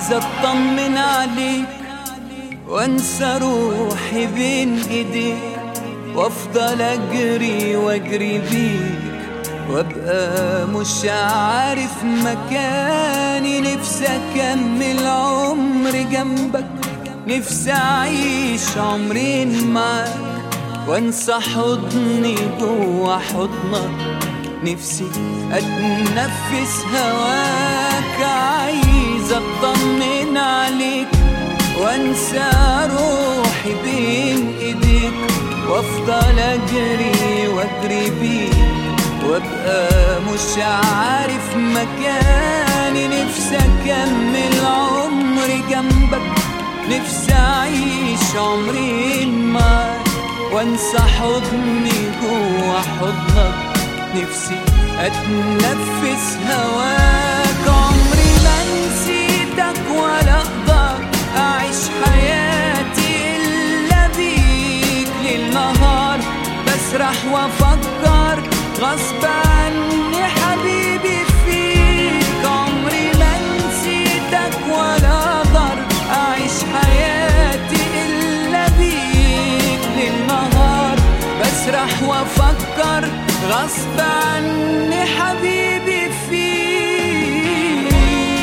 عايز اطمن عليك وانسى روحي بين ايديك وافضل اجري واجري بيك وابقى مش عارف مكاني نفسي اكمل عمري جنبك نفسي اعيش عمرين معاك وانسى حضني جوا حضنك نفسي اتنفس هواك عايز اطمن عليك وانسى روحي بين ايديك وافضل اجري واجري بيك وابقى مش عارف مكاني نفسي اكمل عمري جنبك نفسي اعيش عمرين معاك وانسى حضني جوا حضنك نفسي اتنفس هواك عمري ما نسيتك ولا اقدر اعيش حياتي الا بيك ليل نهار بسرح وافكر غصب عني حبيبي فيك عمري ما نسيتك ولا اقدر اعيش حياتي الا بيك ليل نهار بسرح وافكر غصب عني حبيبي فيك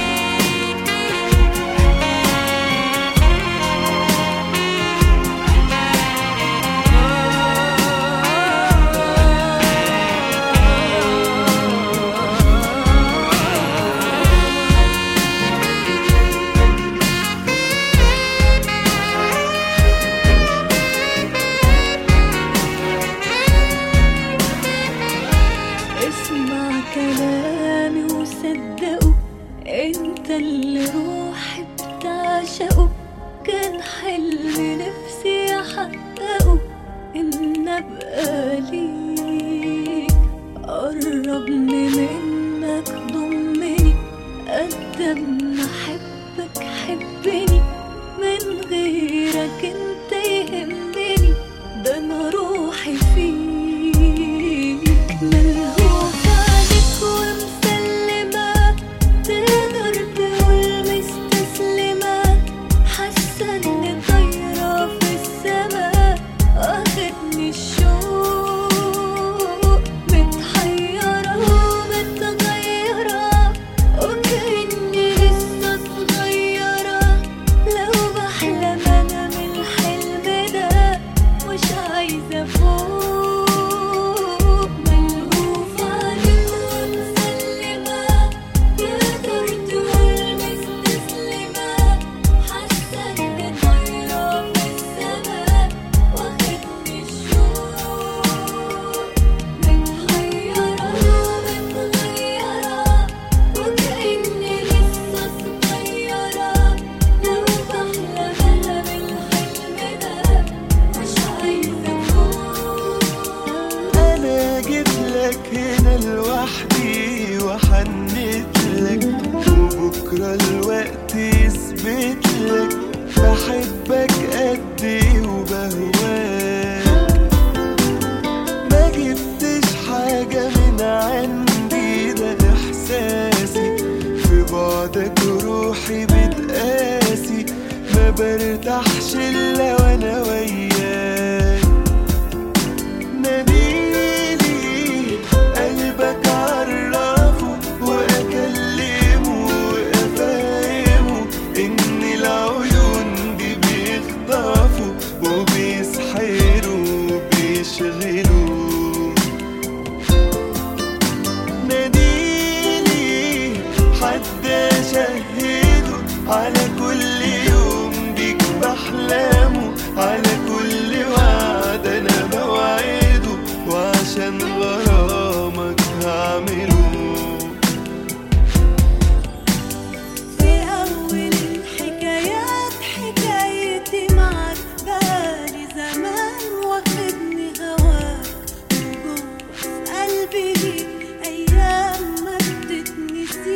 اسمع كلامي وصدقه انت اللي روحي بتعشقه كان حلم نفسي احققه ان ابقى ليك قربني منك ضمني قد ما احبك حبني من غيرك انت يهمني ده انا روحي فيك ملهوف عليك ومسلمة تقدر تقول مستسلمة حاسة اني طايرة في السما واخدني الشوق متحيرة ومتغيرة وكأني لسه صغيرة لو بحلم انا من الحلم ده مش عايزة فوق ملهوف عليك ومسلمة تقدر تقول مستسلمة حاسة اني طايرة في السما واخدني الشوق متحيرة ومتغيرة وكأني لسه صغيرة لو بحلم أنا بالحلم ده مش عايزة فوق انا جيت لك هنا لوحدي وحنيت لك وبكره الوقت يثبت لك بحبك قد ايه وبهواك ما جبتش حاجة من عندي ده احساسي في بعدك روحي بتقاسي ما برتاحش الا وانا وياك ناديلي قلبك عرفه واكلمه وافهمه ان العيون دي بيخطفوا وبيسحروا وبيشغلوا ناديلي حد شهده على كل يوم بيك بحلامه على كل وعد انا بوعده وعشان غرامك هعمله في أول الحكايات حكايتي معاك بقالي زمان واخدني هواك وجوه في قلبي ليك أيام ما بتتنسيش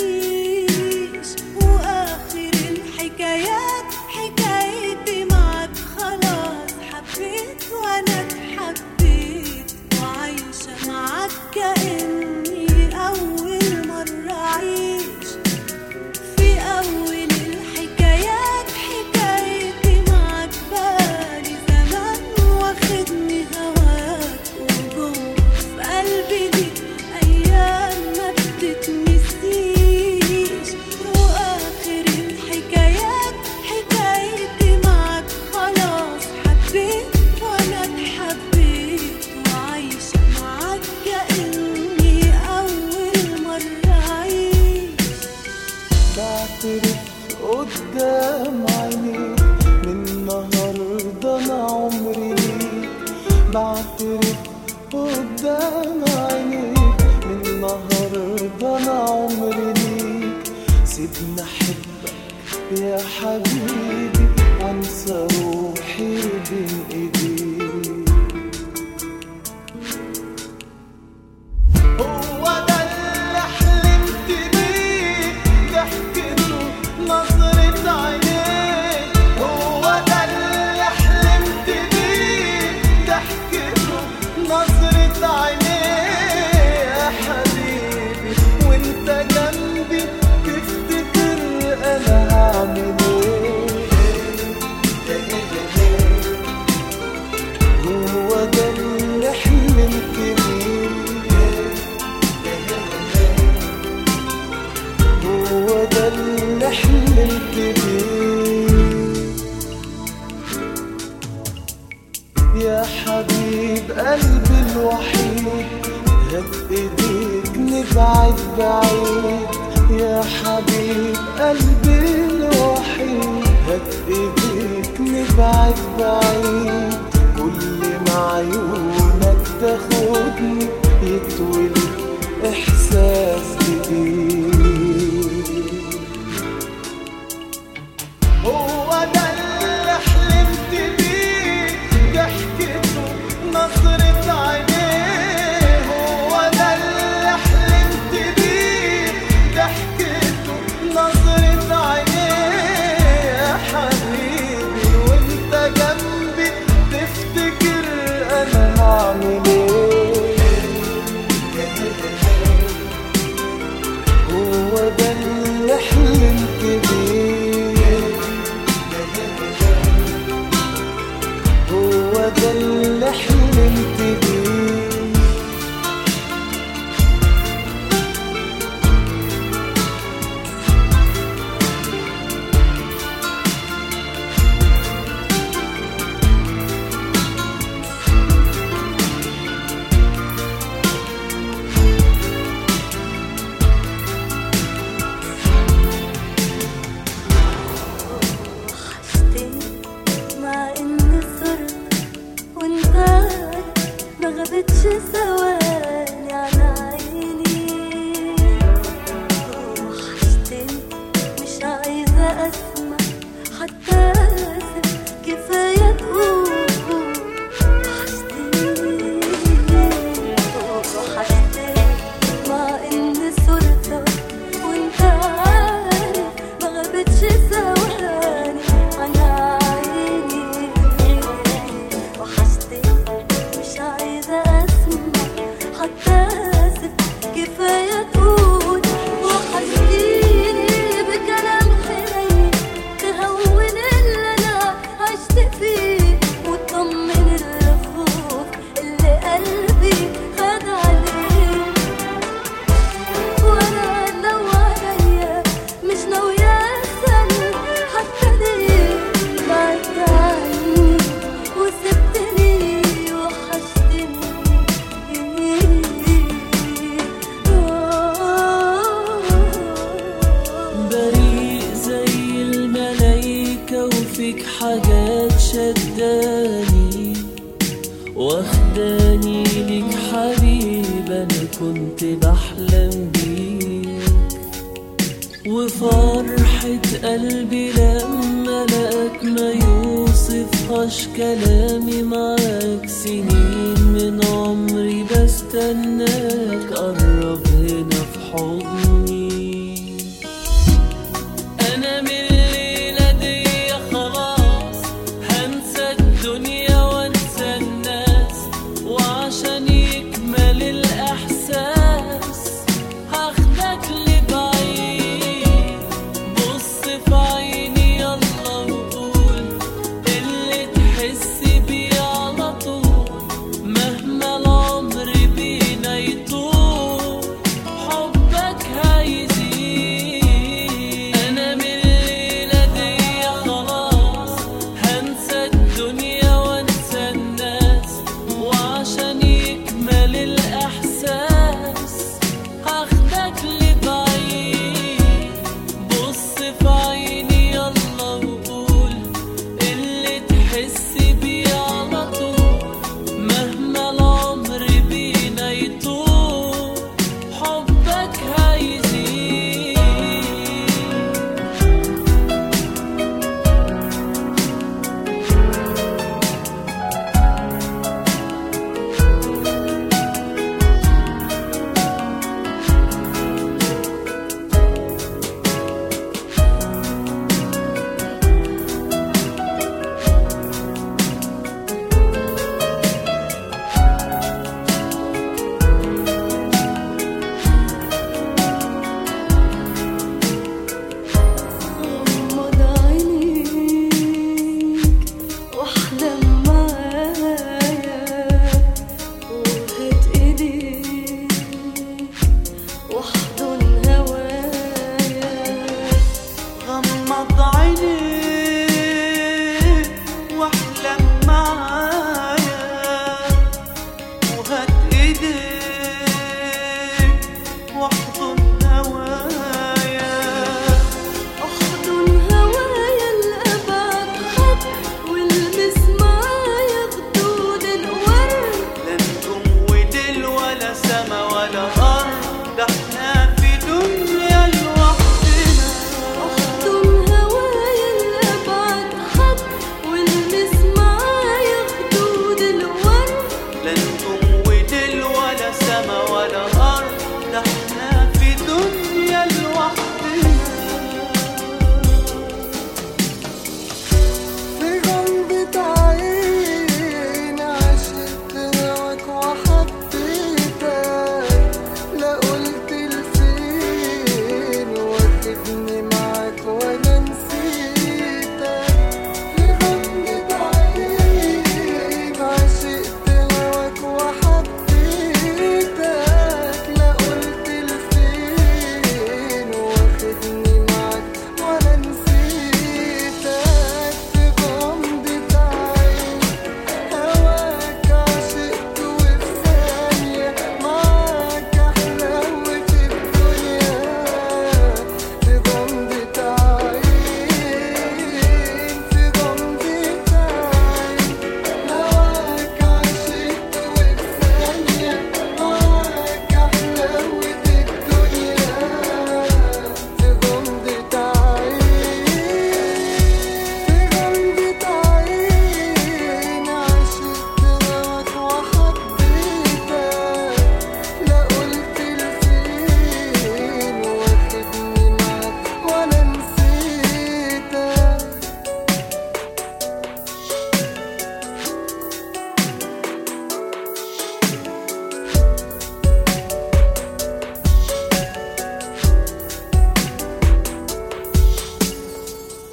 وآخر الحكايات حكايتي معاك خلاص حبيت وأنا اتحبيت وعايشة بعترف قدام عينيك من النهارده انا عمري ليك بعترف قدام عينيك من النهارده انا عمري ليك سيبني احبك يا حبيبي وانسى روحي بين ايديك هو ده اللي حلمت بيه ضحكته نظرة عينيك هو ده اللي حلمت بيه ضحكته نظرة عينيك يا حبيبي وانت جنبي تفتكر انا هعمل ايه هو ده اللي حلمت بيه هو ده اللي حلمت بيه يا حبيب قلبي الوحيد هات ايديك نبعد بعيد يا حبيب قلبي الوحيد هات ايديك نبعد بعيد كل ما عيونك تاخدني يتولد احساس جديد هو ده اللي حلمت بيه ضحكته نظرة عينيه هو ده اللي حلمت بيه ضحكته نظرة عينيه يا حبيبي وانت جنبي تفتكر انا هعمل ايه هو ده اللي حلمت بيه هو ده اللي حلمت بيه وحشتني مع اني صرت وانت عارف ما غابتش ثواني على عيني وحشتني مش عايزة اسمع حتى اسف كفاية تقول وحشتني وحشتني مع اني صرت وانت عارف ما غابتش ثواني على عيني وحشتني مش عايزة اسمع حتى اسف كفاية تقول وحشتيني بكلام حنين تهون اللي انا عشت فيه وتطمن الخوف اللي قلبي خد عليه وانا لو عليا مش ناوية اسأل حتى ليه بعدت عني وسبتني وحشتني بريء زي الملايكة وفيك حاجات شداني واخداني ليك حبيب انا كنت بحلم بيك وفرحة قلبي لما لقاك ما يوصفهاش كلامي معاك سنين من عمري بستناك قرب هنا في حضني أنا من الليلة دي خلاص هنسى الدنيا وانسى الناس وعشان يكمل الإحساس هاخدك لبعيد بص في عيني يلا وقول اللي تحس بيه على طول مهما العمر بينا يطول حبك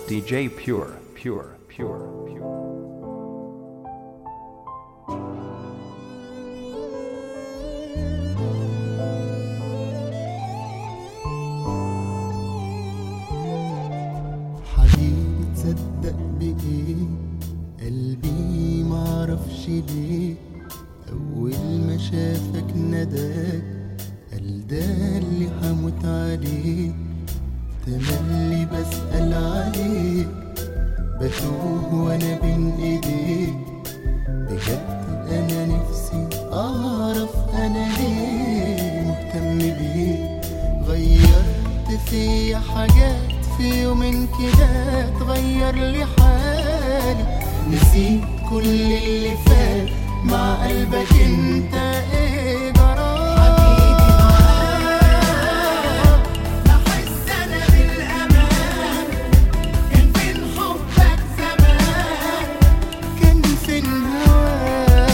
DJ Pure, Pure, Pure, Pure. حبيبي تصدق بإيه قلبي معرفش ليه أول ما شافك نداك قال ده اللي هموت عليه تملي بسأل عليك بتوه وأنا بين إيديك بجد أنا نفسي أعرف أنا ليه مهتم بيك غيرت في حاجات في يومين كده تغير لي حالي نسيت كل اللي فات مع قلبك انت ايه جرى حبيبي معاك بحس انا بالامان كان فين حبك زمان كان فين هواك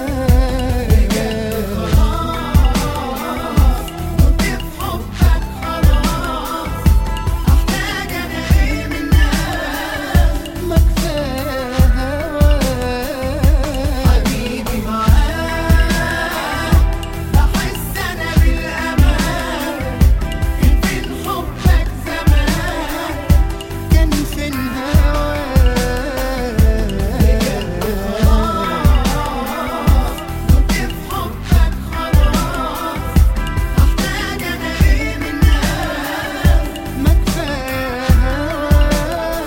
خلاص كنت في حبك خلاص احتاج انا ايه منك ما كفايه هواك حبيبي معاك بحس انا بالامان كان فين حبك زمان كان فين هواك كنت في حبك خلاص احتاج انا ايه منك ما كفايه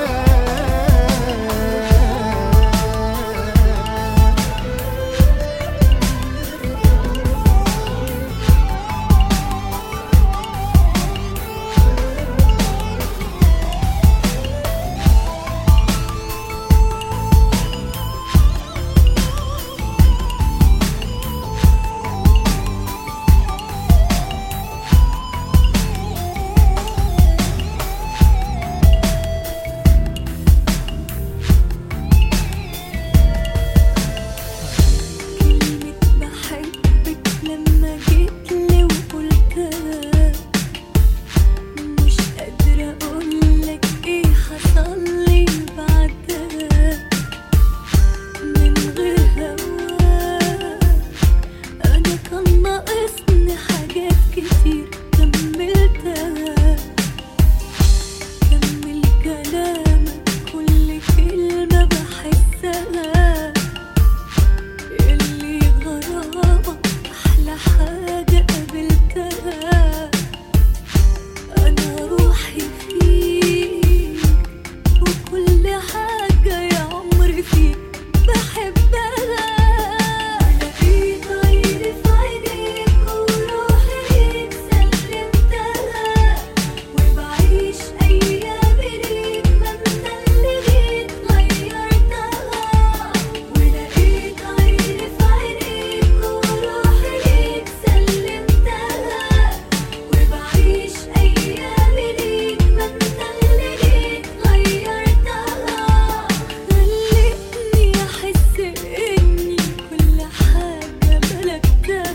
هواك كلمة بحبك لما جيتلي وقلتها مش قادرة أقولك إيه حصلي بعدها من غير هواك أنا كان ناقصني حاجات كتير كملتها كمل كلامك كل كلمة بحسها اللي غرامك أحلى حاجة قابلتها أنا روحي فيك وكل حاجة يا عمري فيك بحبها لقيت غيري في عينيك وروحي ليك سلمتها وبعيش أيامي ليك ما انت اللي جيت غيرتها ولقيت غيري في عينيك وروحي ليك سلمتها وبعيش أيامي ليك ما انت اللي جيت غيرتها خلتني أحس إني كل حاجة ملكتها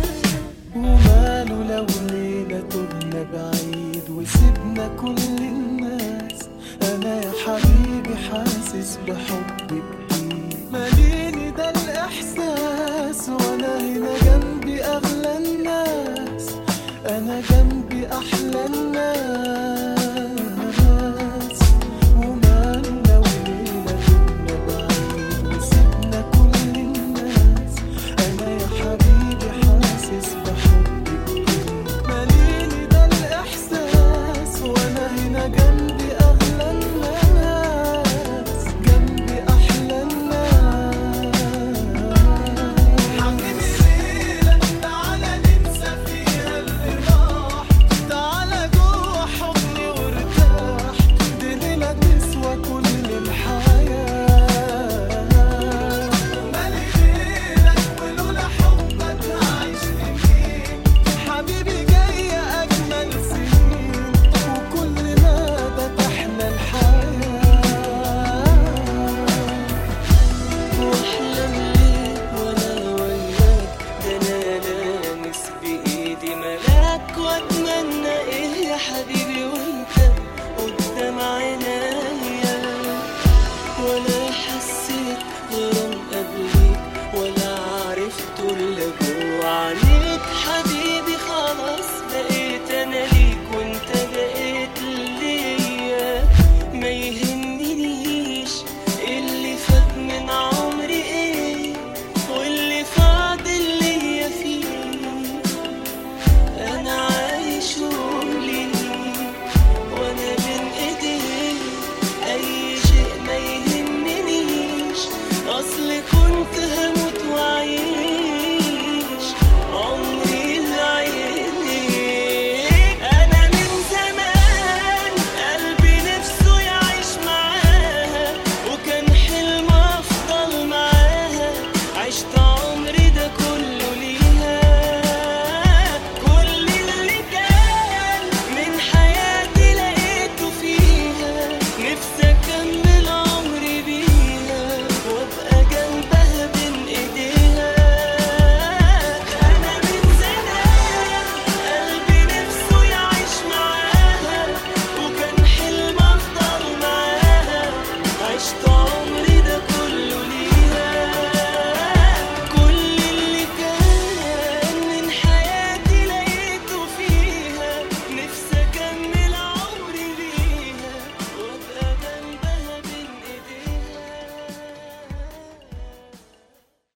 وماله لو ليلة تبنا بعيد وسيبنا كل الناس أنا يا حبيبي حاسس بحب جديد ماليني ده الإحساس وأنا هنا جنبي أغلى الناس أنا